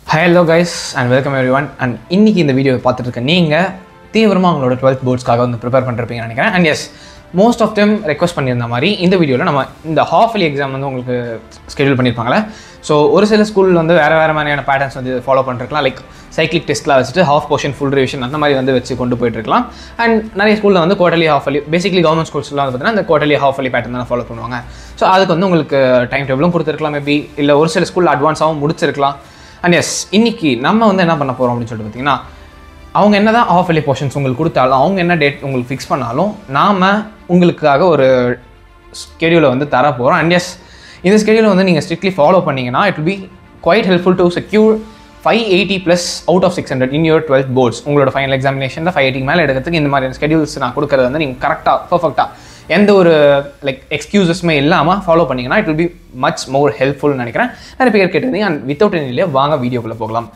hello guys and welcome everyone and இன்னைக்கு இந்த video பார்த்துட்டு இருக்க நீங்கள் தீவிரமாக உங்களோட டுவெல்த் போர்ட்ஸ்க்காக வந்து ப்ரிப்பேர் பண்ணிருப்பீங்கன்னு நினைக்கிறேன் and as most of them request பண்ணியிருந்த மாதிரி இந்த வீடியோவில் நம்ம இந்த ஹாஃப் இயர்லி எக்ஸாம் வந்து உங்களுக்கு ஸ்கெடியூல் பண்ணியிருப்பாங்களே ஸோ ஒரு சில ஸ்கூலில் வந்து வேறு வேறு மாதிரியான பேட்டர்ன்ஸ் வந்து ஃபாலோ பண்ணிருக்கலாம் லைக் சைக்கிளிக் டெஸ்ட்லாம் வச்சுட்டு ஹாஃப் போர்ஷன் ஃபுல் ரிவிஷன் அந்த மாதிரி வந்து வச்சு கொண்டு போயிட்டு இருக்கலாம் அண்ட் நிறைய ஸ்கூலில் வந்து quarterly half yearly basically government ஸ்கூல்ஸ்லாம் வந்து பார்த்தீங்கன்னா அந்த குவார்டர்லி ஹாஃப் அலி பேட்டர்ன் தான் ஃபாலோ பண்ணுவாங்க ஸோ அதுக்கு வந்து உங்களுக்கு டைம் டேபிளும் கொடுத்துருக்கலாம் மேபி இல்லை ஒரு சில ஸ்கூலில் அட்வான்ஸாகவும் முடிச்சிருக்கலாம் அண்ட் எஸ் இன்னைக்கு நம்ம வந்து என்ன பண்ண போகிறோம் அப்படின்னு சொல்லிட்டு பார்த்தீங்கன்னா அவங்க என்ன தான் ஆஃப் எலி போர்ஷன்ஸ் உங்களுக்கு கொடுத்தாலும் அவங்க என்ன டேட் உங்களுக்கு ஃபிக்ஸ் பண்ணாலும் நாம் உங்களுக்காக ஒரு ஸ்கெடியூலை வந்து தர போகிறோம் அண்ட் எஸ் இந்த ஸ்கெடியூலை வந்து நீங்கள் ஸ்ட்ரிக்ட்லி ஃபாலோ பண்ணீங்கன்னா it will be quite helpful to secure five eighty plus out of six hundred in your twelfth boards உங்களோட ஃபைனல் எக்ஸாமினேஷனில் ஃபைவ் எயிட்டிக்கு மேலே எடுக்கிறதுக்கு இந்த மாதிரி ஸ்கெடியூல்ஸ் நான் கொடுக்குறது வந்து நீங்கள் கரெக்டாக பர்ஃபெக்டாக எந்த ஒரு லைக் எக்ஸ்கியூசஸ்மே இல்லாமல் ஃபாலோ பண்ணீங்கன்னா it will be much more ஹெல்ப்ஃபுல்னு நினைக்கிறேன் நிறைய பேர் கேட்டிருந்தீங்க அண்ட் வித்தவுட் எனிலே வாங்க வீடியோக்குள்ளே போகலாம்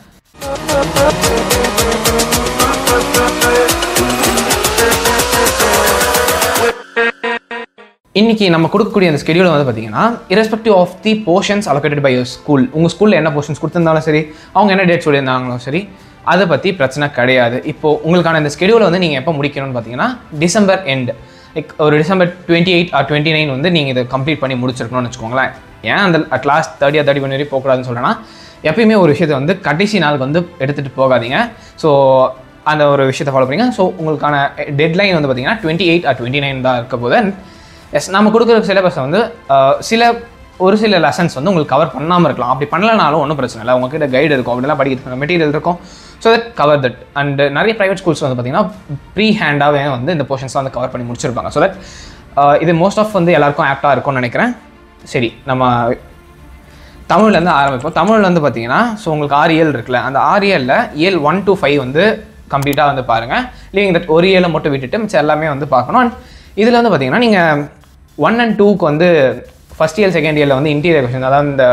இன்னைக்கு நம்ம கொடுக்கக்கூடிய அந்த ஸ்கெடியூல் வந்து பார்த்தீங்கன்னா irrespective of the portions allocated by your school உங்கள் ஸ்கூலில் என்ன போர்ஷன்ஸ் கொடுத்திருந்தாலும் சரி அவங்க என்ன டேட் சொல்லியிருந்தாங்களோ சரி அதை பற்றி பிரச்சனை கிடையாது இப்போ உங்களுக்கான இந்த ஸ்கெடியூலை வந்து நீங்கள் எப்போ முடிக்கணும்னு பார்த்தீங்கன்னா டிசம்பர் எண்ட் லைக் ஒரு December twenty eight or twenty nine வந்து நீங்கள் இதை கம்ப்ளீட் பண்ணி முடிச்சிருக்கணும்னு வச்சுக்கோங்களேன் ஏன் அந்த அட் லாஸ்ட் தேர்ட்டியா தேர்ட்டி ஒன் வரையும் போகக்கூடாதுன்னு சொல்கிறேன்னா எப்பயுமே ஒரு விஷயத்தை வந்து கடைசி நாளுக்கு வந்து எடுத்துகிட்டு போகாதீங்க ஸோ அந்த ஒரு விஷயத்தை ஃபாலோ பண்ணுங்க ஸோ உங்களுக்கான டெட்லைன் வந்து பார்த்தீங்கன்னா twenty eight or twenty nine தான் இருக்க போது எஸ் நம்ம கொடுக்குற சிலபஸை வந்து அஹ், சில ஒரு சில லெசன்ஸ் வந்து உங்களுக்கு கவர் பண்ணாமல் இருக்கலாம் அப்படி பண்ணலனாலும் ஒன்றும் பிரச்சனை இல்லை உங்ககிட்ட கைடு இருக்கும் அப்படிலாம் படிக்கிறதுக்கு மெட்டீரியல் இருக்கும் so that cover that and நிறைய ப்ரைவேட் ஸ்கூல்ஸ் வந்து பார்த்தீங்கன்னா ப்ரீ ஹேண்டாகவே வந்து இந்த போர்ஷன்ஸ்லாம் வந்து கவர் பண்ணி முடிச்சிருப்பாங்க ஸோ தட் இது மோஸ்ட் ஆஃப் வந்து எல்லாருக்கும் ஆப்டாக இருக்கும்னு நினைக்கிறேன் சரி நம்ம தமிழ்லேருந்து ஆரம்பிப்போம் தமிழ்ல வந்து பார்த்தீங்கன்னா ஸோ உங்களுக்கு ஆறு இயல் இருக்குல்ல அந்த ஆறு இயலில் இயல் ஒன் to ஃபைவ் வந்து கம்ப்ளீட்டாக வந்து பாருங்கள் லீவிங் தட் ஒரு இயலை மட்டும் விட்டுட்டு மிச்சம் எல்லாமே வந்து பார்க்கணும் அண்ட் இதில் வந்து பார்த்தீங்கன்னா நீங்கள் ஒன் அண்ட் டூக்கு வந்து ஃபஸ்ட் இயர் செகண்ட் இயரில் வந்து இன்டீரியர் கொஷின் அதாவது இந்த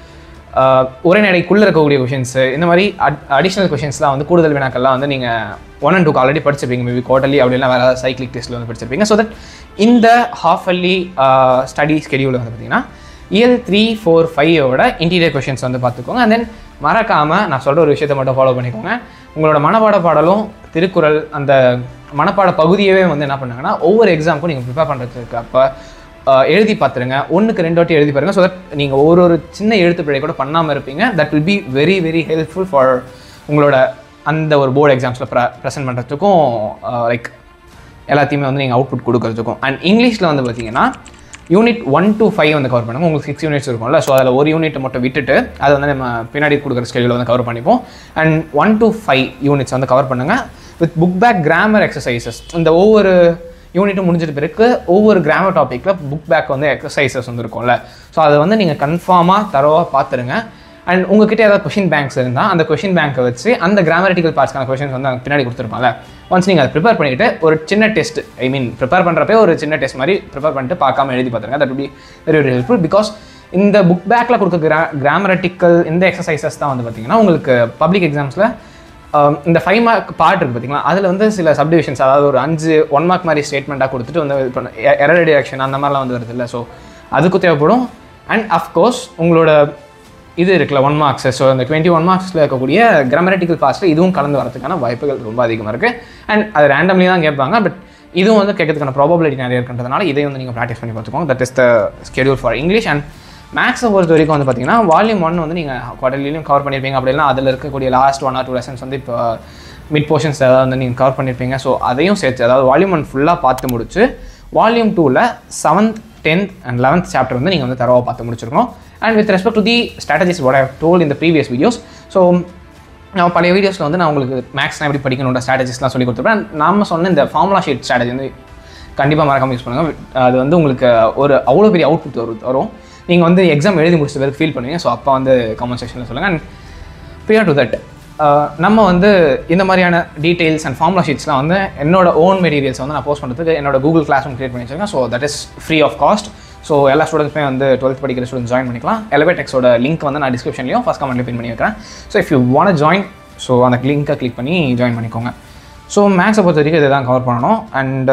ஆஹ், உரைநடைக்குள்ளே இருக்கக்கூடிய கொஷின்ஸ் இந்த மாதிரி அட் அடிஷ்னல் கொஷின்ஸ்லாம் வந்து கூடுதல் வினாக்கள்லாம் வந்து நீங்கள் ஒன் அண்ட் டூக்கு ஆல்ரெடி படிச்சிருப்பீங்க மேபி குவார்டர்லி அப்படிலாம் வேறு ஏதாவது சைக்கிளிக் டெஸ்ட்டில் வந்து படிச்சிருப்பீங்க ஸோ தட் இந்த ஹாஃப் அல்லி ஸ்டடி ஸ்கெடியூலில் வந்து பார்த்தீங்கன்னா இயல் த்ரீ ஃபோர் ஃபைவோட இன்டீரியர் கொஷின்ஸ் வந்து பார்த்துக்கோங்க அண்ட் தென் மறக்காமல் நான் சொல்கிற ஒரு விஷயத்தை மட்டும் ஃபாலோ பண்ணிக்கோங்க உங்களோட மனப்பாட பாடலும் திருக்குறள் அந்த மனப்பாட பகுதியவே வந்து என்ன பண்ணுங்கன்னா ஒவ்வொரு எக்ஸாமுக்கும் நீங்கள் ப்ரிப்பேர் பண்ணுறதுக்கு அப்போ எழுதி பார்த்துருங்க ஒன்றுக்கு ரெண்டு வாட்டி எழுதி பாருங்க ஸோ தட் நீங்கள் ஒரு ஒரு சின்ன எழுத்து பிழை கூட பண்ணாமல் இருப்பீங்க that will be very very helpful for உங்களோட அந்த ஒரு போர்டு எக்ஸாம்ஸில் ப்ர ப்ரெசென்ட் பண்ணுறதுக்கும் லைக் எல்லாத்தையுமே வந்து நீங்கள் அவுட்புட் கொடுக்கறதுக்கும் அண்ட் இங்கிலீஷில் வந்து பார்த்தீங்கன்னா யூனிட் ஒன் to ஃபைவ் வந்து கவர் பண்ணுங்க உங்களுக்கு சிக்ஸ் யூனிட்ஸ் இருக்கும்ல ஸோ அதில் ஒரு யூனிட் மட்டும் விட்டுட்டு அதை வந்து நம்ம பின்னாடி கொடுக்குற ஸ்கெடியூல் வந்து கவர் பண்ணிப்போம் and one to five units வந்து கவர் பண்ணுங்கள் with book back grammar exercises இந்த ஒவ்வொரு யூனிட்டும் முடிஞ்சிட்ட பிறகு ஒவ்வொரு கிராமர் டாப்பிக்கில் புக் பேக் வந்து எக்ஸசைசஸ் வந்து இருக்கும்ல ஸோ அதை வந்து நீங்கள் கன்ஃபார்மாக தரோவாக பார்த்துருங்க அண்ட் உங்ககிட்ட ஏதாவது கொஷின் பேங்க்ஸ் இருந்தால் அந்த கொஷின் பேங்க்கை வச்சு அந்த கிராமரிட்டிக்கல் பார்ட்ஸ்க்கான கொஷின்ஸ் வந்து அங்க பின்னாடி கொடுத்துருப்பாங்க ஒன்ஸ் நீங்கள் அதை ப்ரிப்பேர் பண்ணிட்டு ஒரு சின்ன டெஸ்ட் ஐ மீன் ப்ரிப்பேர் பண்ணுறப்பே ஒரு சின்ன டெஸ்ட் மாதிரி ப்ரிப்பேர் பண்ணிட்டு பார்க்காம எழுதி பார்த்துருங்க that be very very helpful because இந்த புக் பேக்கில் கொடுக்க கிரா கிராமரட்டிக்கல் இந்த எக்ஸசைசஸ் தான் வந்து பார்த்தீங்கன்னா உங்களுக்கு பப்ளிக் எக்ஸாம்ஸில் இந்த ஃபைவ் மார்க் பார்ட் இருக்குது பார்த்தீங்களா அதில் வந்து சில சப்டிவிஷன்ஸ் அதாவது ஒரு அஞ்சு ஒன் மார்க் மாதிரி ஸ்டேட்மெண்ட்டாக கொடுத்துட்டு வந்து இப்போ எரர் ரியாக்ஷன் அந்த மாதிரிலாம் வந்து வருது இல்லை ஸோ அதுக்கும் தேவைப்படும் அண்ட் அஃப்கோர்ஸ் உங்களோட இது இருக்குல்ல ஒன் மார்க்ஸ் ஸோ அந்த டுவெண்ட்டி ஒன் மார்க்ஸில் இருக்கக்கூடிய கிராமரட்டிக்கல் பாஸ்ட்டில் இதுவும் கலந்து வரதுக்கான வாய்ப்புகள் ரொம்ப அதிகமாக இருக்குது அண்ட் அது ரேண்டம்லி தான் கேட்பாங்க பட் இதுவும் வந்து கேட்கறதுக்கான ப்ராபபிலிட்டி நிறைய இருக்கின்றதுனால இதையும் வந்து நீங்கள் ப்ராக்டிஸ் பண்ணி பார்த்துக்கோங்க that is the schedule for English and மேக்ஸை பொறுத்த வரைக்கும் வந்து பார்த்தீங்கன்னா வால்யூம் ஒன் வந்து நீங்கள் குவார்டர்லியும் கவர் பண்ணியிருப்பீங்க அப்படின்னா அதில் இருக்கக்கூடிய last one or two lessons வந்து இப்போ மிட் போர்ஷன்ஸ் ஏதாவது வந்து நீங்கள் கவர் பண்ணியிருப்பீங்க ஸோ அதையும் சேர்த்து அதாவது வால்யூம் ஒன் ஃபுல்லாக பார்த்து முடிச்சு வால்யூம் டூவில் seventh tenth and eleventh chapter வந்து நீங்கள் வந்து தரவாக பார்த்து முடிச்சிருக்கணும் and with respect to the strategies what I told இந்த ப்ரீவியஸ் வீடியோஸ் ஸோ நான் பழைய வீடியோஸில் வந்து நான் உங்களுக்கு மேக்ஸ்லாம் எப்படி படிக்கணுன்ற ஸ்ட்ராட்டஜிஸ்லாம் சொல்லி கொடுத்துருப்பேன் நாம சொன்ன இந்த ஃபார்முலா ஷீட் ஸ்ட்ராட்டஜி வந்து கண்டிப்பாக மறக்காம யூஸ் பண்ணுங்கள் அது வந்து உங்களுக்கு ஒரு அவ்வளோ பெரிய அவுட்புட் வரும் வரும் நீங்கள் வந்து எக்ஸாம் எழுதி முடிச்ச பிறகு ஃபீல் பண்ணுவீங்க ஸோ அப்போ வந்து கமெண்ட் செக்ஷனில் சொல்லுங்கள் அண்ட் ப்ரியார் டு தட் நம்ம வந்து இந்த மாதிரியான டீட்டெயில்ஸ் அண்ட் ஃபார்முலா ஷீட்ஸ்லாம் வந்து என்னோட ஓன் மெட்டீரியல்ஸ் வந்து நான் போஸ்ட் பண்ணுறதுக்கு என்னோட கூகுள் கிளாஸ் ஒன்று கிரியேட் பண்ணி வச்சிருக்கேன் so that is free of cost so எல்லா ஸ்டூடெண்ட்ஸுமே வந்து டுவெல்த் படிக்கிற ஸ்டூடெண்ட்ஸ் ஜாயின் பண்ணிக்கலாம் எலவேடெக்ஸோட லிங்க் வந்து நான் டிஸ்கிரிப்ஷன்லையும் ஃபஸ்ட் கமெண்ட்லேயும் பின் பண்ணி வைக்கிறேன் so if you want join so அந்த லிங்க்கை கிளிக் பண்ணி ஜாயின் பண்ணிக்கோங்க ஸோ மேக்ஸை பொறுத்த வரைக்கும் இதை தான் கவர் பண்ணணும் அண்ட்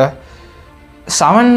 செவன்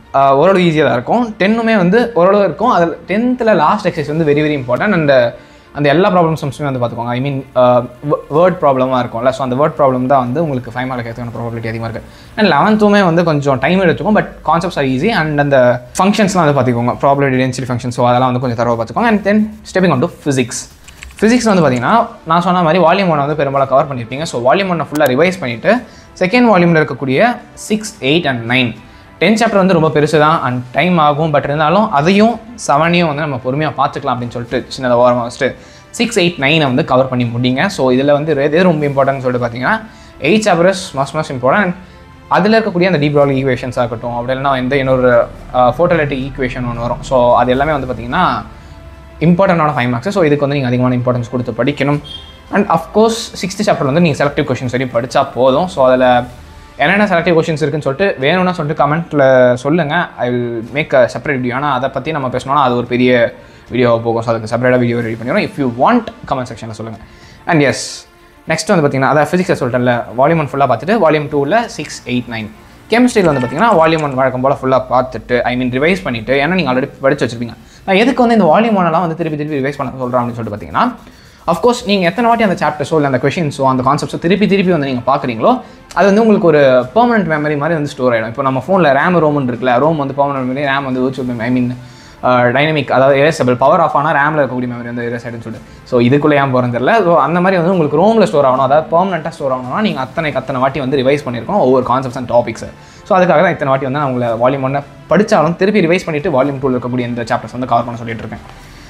ஓரளவு ஈஸியாக தான் இருக்கும் டென்னுமே வந்து ஓரளவு இருக்கும் அதில் டென்த்தில் லாஸ்ட் எக்ஸசைஸ் வந்து வெரி வெரி இம்பார்ட்டன்ட் அண்ட் அந்த எல்லா ப்ராப்ளம் சம்ஸுமே வந்து பார்த்துக்கோங்க ஐ மீன் வேர்ட் ப்ராப்ளமாக இருக்கும்ல ஸோ அந்த வேர்ட் ப்ராப்ளம் தான் வந்து உங்களுக்கு ஃபைவ் மார்க் ஏற்றுக்கான ப்ராபபிலிட்டி அதிகமாக இருக்குது அண்ட் லெவன்த்துமே வந்து கொஞ்சம் டைம் எடுத்துக்கும் but concepts are easy and அந்த ஃபங்க்ஷன்ஸ்லாம் வந்து பார்த்துக்கோங்க ப்ராபிலிட்டி டென்சிட்டி ஃபங்க்ஷன் ஸோ அதெல்லாம் வந்து கொஞ்சம் தரவாக பார்த்துக்கோங்க and then stepping on to physics physics வந்து பார்த்தீங்கன்னா நான் சொன்ன மாதிரி வால்யூம் ஒன் வந்து பெரும்பாலும் கவர் பண்ணியிருப்பீங்க ஸோ வால்யூம் ஒன்னை ஃபுல்லாக ரிவைஸ் பண்ணிவிட்டு செகண்ட் வால்யூமில் இருக்கக்கூடிய six eight and nine tenth chapter வந்து ரொம்ப பெருசு தான் அண்ட் டைம் ஆகும் பட் இருந்தாலும் அதையும் செவனையும் வந்து நம்ம பொறுமையாக பார்த்துக்கலாம் அப்படின்னு சொல்லிட்டு சின்னதாக ஓரமாக வச்சுட்டு சிக்ஸ் எயிட் நைனை வந்து கவர் பண்ணி முடிங்க ஸோ இதில் வந்து எது ரொம்ப இம்பார்ட்டன்ட் சொல்லிட்டு பார்த்தீங்கன்னா eight chapter is must must important அதில் இருக்கக்கூடிய அந்த டீப் ப்ரால் ஈக்குவேஷன்ஸாக இருக்கட்டும் அப்படி இல்லைனா எந்த இன்னொரு ஃபோட்டோலிட்டிக் ஈக்குவேஷன் ஒன்று வரும் ஸோ அது எல்லாமே வந்து பார்த்தீங்கன்னா இம்பார்ட்டண்டான ஃபைவ் மார்க்ஸ் ஸோ இதுக்கு வந்து நீங்கள் அதிகமான இம்பார்ட்டன்ஸ் கொடுத்து படிக்கணும் அண்ட் அஃப்கோர்ஸ் சிக்ஸ்த் சாப்டர் வந்து நீங்கள் செலக்டிவ் கொஷின்ஸ் வரையும் படித்தா போதும் ஸோ அதில் என்னென்ன செலக்டிவ் கொஷின்ஸ் இருக்குன்னு சொல்லிட்டு வேணும்னா சொல்லிட்டு கமெண்ட்டில் சொல்லுங்கள் I will make a separate video ஆனால் அதை பற்றி நம்ம பேசணும்னா அது ஒரு பெரிய வீடியோவாக போகும் ஸோ அதுக்கு செப்பரேட்டாக வீடியோ ரெடி பண்ணிடுறோம் இஃப் யூ வாண்ட் கமெண்ட் செக்ஷனில் சொல்லுங்கள் அண்ட் எஸ் நெக்ஸ்ட் வந்து பார்த்தீங்கன்னா அதான் ஃபிசிக்ஸை சொல்லிட்டேன்ல வால்யூம் ஒன் ஃபுல்லாக பார்த்துட்டு வால்யூம் டூவில் சிக்ஸ் எயிட் நைன் கெமிஸ்ட்ரியில் வந்து பார்த்தீங்கன்னா வால்யூம் ஒன் வழக்கம் போல் ஃபுல்லாக பார்த்துட்டு ஐ மீன் ரிவைஸ் பண்ணிவிட்டு ஏன்னா நீங்கள் ஆல்ரெடி படிச்சு வச்சிருப்பீங்க நான் எதுக்கு வந்து இந்த வால்யூம் ஒன்லாம் வந்து திருப்பி திருப்பி ரிவைஸ் பண்ண சொல்கிறேன் அப்படின்னு சொல்லிட்டு பார்த்தீங்கன்னா அஃப்கோர்ஸ் நீங்கள் எத்தனை வாட்டி அந்த சாப்டர்ஸோ இல்லை அந்த கொஷின்ஸோ அந்த கான்செப்ட்ஸோ திருப்பி திருப்பி வந்து நீங்கள் பார்க்குறீங்களோ அது வந்து உங்களுக்கு ஒரு பெர்மனெண்ட் மெமரி மாதிரி வந்து ஸ்டோர் ஆகிடும் இப்போ நம்ம ஃபோனில் ரேம் ரோம்னு இருக்குல்ல ரோம் வந்து பெர்மனெண்ட் மெமரி ரேம் வந்து விர்ச்சுவல் ஐ மீன் டைனமிக் அதாவது எரேசபிள் பவர் ஆஃப் ஆனால் ரேமில் இருக்கக்கூடிய மெமரி வந்து எரேஸ் ஆகிடுன்னு சொல்லிட்டு ஸோ இதுக்குள்ளே ஏன் போகிறது தெரியல ஸோ அந்த மாதிரி வந்து உங்களுக்கு ரோமில் ஸ்டோர் ஆகணும் அதாவது பெர்மனெண்ட்டாக ஸ்டோர் ஆகணும்னா நீங்கள் அத்தனை அத்தனை வாட்டி வந்து ரிவைஸ் பண்ணியிருக்கோம் ஒவ்வொரு கான்செப்ட்ஸ் அண்ட் டாபிக்ஸ் ஸோ அதுக்காக தான் இத்தனை வாட்டி வந்து நான் உங்களை வால்யூம் ஒன்று படித்தாலும் திருப்பி ரிவைஸ் பண்ணிவிட்டு வால்யூம் டூவில் இருக்கக்கூடிய இந்த சாப்டர்ஸ் வந்து கவர் பண்ண சொல்லிட்டு இருக்கேன்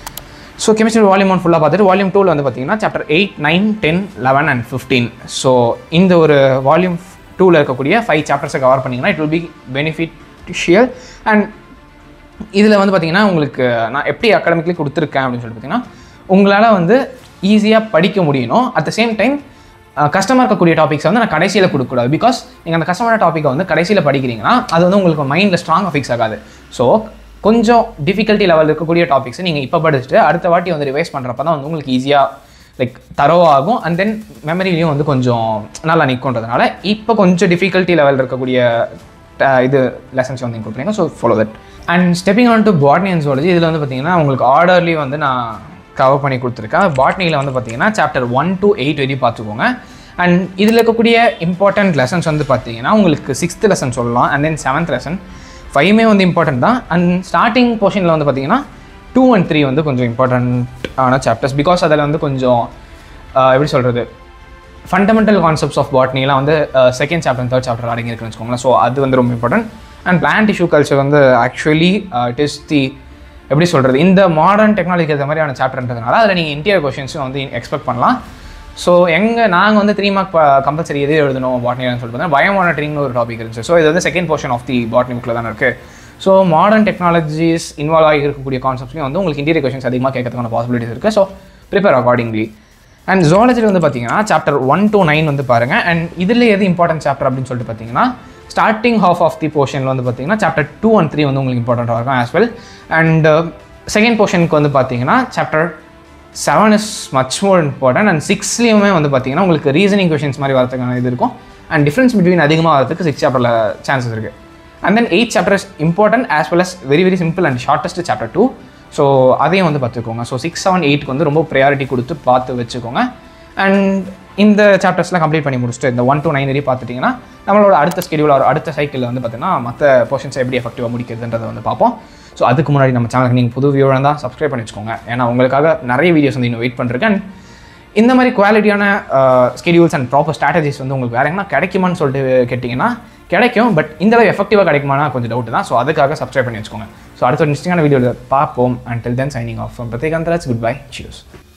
ஸோ கெமிஸ்ட்ரி வால்யூம் ஒன் ஃபுல்லாக பார்த்துட்டு வால்யூம் டூவில் வந்து பார்த்தீங்கன்னா chapter eight nine ten eleven and fifteen so இந்த ஒரு வால்யூம் டூவில் இருக்கக்கூடிய ஃபைவ் சாப்டர்ஸை கவர் பண்ணிங்கன்னா it will be beneficial and இதில் வந்து பார்த்தீங்கன்னா உங்களுக்கு நான் எப்படி அகாடமிக்லி கொடுத்துருக்கேன் அப்படின்னு சொல்லிட்டு பார்த்தீங்கன்னா உங்களால் வந்து ஈஸியாக படிக்க முடியணும் அட் த சேம் டைம் கஷ்டமாக இருக்கக்கூடிய டாபிக்ஸ் வந்து நான் கடைசியில் கொடுக்கக்கூடாது பிகாஸ் நீங்கள் அந்த கஷ்டமான டாப்பிக்கை வந்து கடைசியில் படிக்கிறீங்கன்னா அது வந்து உங்களுக்கு மைண்டில் ஸ்ட்ராங்காக ஃபிக்ஸ் ஆகாது ஸோ கொஞ்சம் டிஃபிகல்ட்டி லெவல் இருக்கக்கூடிய டாபிக்ஸ் நீங்கள் இப்போ படிச்சுட்டு அடுத்த வாட்டி வந்து ரிவைஸ் பண்ணுறப்ப தான் வந்து உங்களுக்கு ஈஸியாக லைக் தரோவாகும் அண்ட் தென் மெமரிலையும் வந்து கொஞ்சம் நல்லா நிற்குன்றதுனால இப்போ கொஞ்சம் டிஃபிகல்ட்டி லெவல் இருக்கக்கூடிய இது லெசன்ஸ் வந்து இன்க்ளூட் பண்ணிங்க so follow that and stepping on to botany and zoology இதில் வந்து பார்த்தீங்கன்னா உங்களுக்கு ஆர்டர்லி வந்து நான் கவர் பண்ணி கொடுத்துருக்கேன் பாட்னியில் வந்து பார்த்தீங்கன்னா சாப்டர் ஒன் டு எயிட் வரையும் பார்த்துக்கோங்க அண்ட் இதில் இருக்கக்கூடிய இம்பார்ட்டன்ட் லெசன்ஸ் வந்து பார்த்தீங்கன்னா உங்களுக்கு சிக்ஸ்த் லெசன் சொல்லலாம் அண்ட் தென் செவன்த் லெசன் ஃபைவ்மே வந்து இம்பார்ட்டன்ட் தான் அண்ட் ஸ்டார்டிங் போர்ஷனில் வந்து பார்த்தீங்கன்னா டூ அண்ட் த்ரீ வந்து கொஞ்சம் இம்பார்ட்டண்ட்டான சாப்டர்ஸ் பிகாஸ் அதில் வந்து கொஞ்சம் எப்படி சொல்கிறது ஃபண்டமெண்டல் கான்செப்ட்ஸ் ஆஃப் பாட்னிலாம் வந்து செகண்ட் சாப்டர் தேர்ட் சாப்டர் அடங்கியிருக்குன்னு வச்சுக்கோங்களேன் ஸோ அது வந்து ரொம்ப important and plant tissue culture வந்து ஆக்சுவலி இட் இஸ் தி எப்படி சொல்கிறது இந்த மாடர்ன் டெக்னாலஜிக்கு ஏற்ற மாதிரியான சாப்டர்ன்றதுனால அதில் நீங்கள் இன்டீரியர் கொஷின்ஸும் வந்து எக்ஸ்பெக்ட் பண்ணலாம் ஸோ எங்கள் நாங்கள் வந்து த்ரீ மார்க் கம்பல்சரி எது எழுதணும் பாட்னின்னு சொல்லிட்டு பயோ மானிட்டரிங்னு ஒரு டாபிக் இருந்துச்சு ஸோ இது வந்து second portion of the botany புக்கில் தான் இருக்குது ஸோ மாடர்ன் டெக்னாலஜிஸ் இன்வால்வ் ஆகி இருக்கக்கூடிய கான்செப்ட்ஸ்லையும் வந்து உங்களுக்கு இன்டீரியர் கொஷின்ஸ் அதிகமாக கேட்கறதுக்கான பாசிபிலிட்டிஸ் இருக்குது ஸோ ப்ரிப்பேர் அக்கார்டிங்லி அண்ட் ஜுவாலஜியில் வந்து பார்த்தீங்கன்னா சாப்டர் ஒன் டு நைன் வந்து பாருங்கள் அண்ட் இதில் எது இம்பார்ட்டன்ட் சாப்டர் அப்படின்னு சொல்லிட்டு பார்த்தீங்கன்னா ஸ்டார்டிங் ஹாஃப் ஆஃப் தி போர்ஷனில் வந்து பார்த்தீங்கன்னா சாப்டர் டூ அண்ட் த்ரீ வந்து உங்களுக்கு இம்பார்ட்டண்ட்டாக இருக்கும் ஆஸ் வெல் அண்ட் செகண்ட் போர்ஷனுக்கு வந்து பார்த்தீங்கன்னா chapter seven is much more important and சிக்ஸ்லேயுமே வந்து பார்த்தீங்கன்னா உங்களுக்கு ரீசனிங் கொஷின்ஸ் மாதிரி வரதுக்கான இது இருக்கும் அண்ட் டிஃப்ரென்ஸ் பிட்வீன் அதிகமாக வரதுக்கு சிக்ஸ் சாப்டரில் சான்சஸ் இருக்குது and then eight chapter is important as well as very very simple and shortest chapter two so அதையும் வந்து பார்த்துக்கோங்க ஸோ சிக்ஸ் செவன் எயிட்க்கு வந்து ரொம்ப ப்ரையாரிட்டி கொடுத்து பார்த்து வச்சுக்கோங்க அண்ட் இந்த சாப்டர்ஸ்லாம் கம்ப்ளீட் பண்ணி முடிச்சுட்டு இந்த ஒன் டு நைன் வரையும் பார்த்துட்டிங்கன்னா நம்மளோட அடுத்த ஸ்கெடியூல் அடுத்த சைக்கிளில் வந்து பார்த்தீங்கன்னா மற்ற போர்ஷன்ஸை எப்படி எஃபெக்டிவாக முடிக்கிறதுன்றதை வந்து பார்ப்போம் ஸோ அதுக்கு முன்னாடி நம்ம சேனலுக்கு நீங்கள் புது வியூவாக தான் சப்ஸ்கிரைப் பண்ணி வச்சுக்கோங்க ஏன்னா உங்களுக்காக நிறைய வீடியோஸ் வந்து இன்னும் வெயிட் பண்ணிருக்கேன் இந்த மாதிரி குவாலிட்டியான ஸ்கெடியூல்ஸ் அண்ட் ப்ராப்பர் ஸ்ட்ராட்டஜிஸ் வந்து உங்களுக்கு வேறு எங்கன்னா கிடைக்குமான்னு சொல்லிட்டு கேட்டிங்கன்னா கிடைக்கும் பட் இந்த அளவு எஃபெக்டிவாக கிடைக்குமானா கொஞ்சம் டவுட் தான் ஸோ அதுக்காக சப்ஸ்கிரைப் பண்ணி வச்சுக்கோங்க ஸோ அடுத்த ஒரு இன்ட்ரெஸ்டிங்கான வீடியோவில் பார்ப்போம் and till then signing off Prathyekantharaj good bye சியூஸ்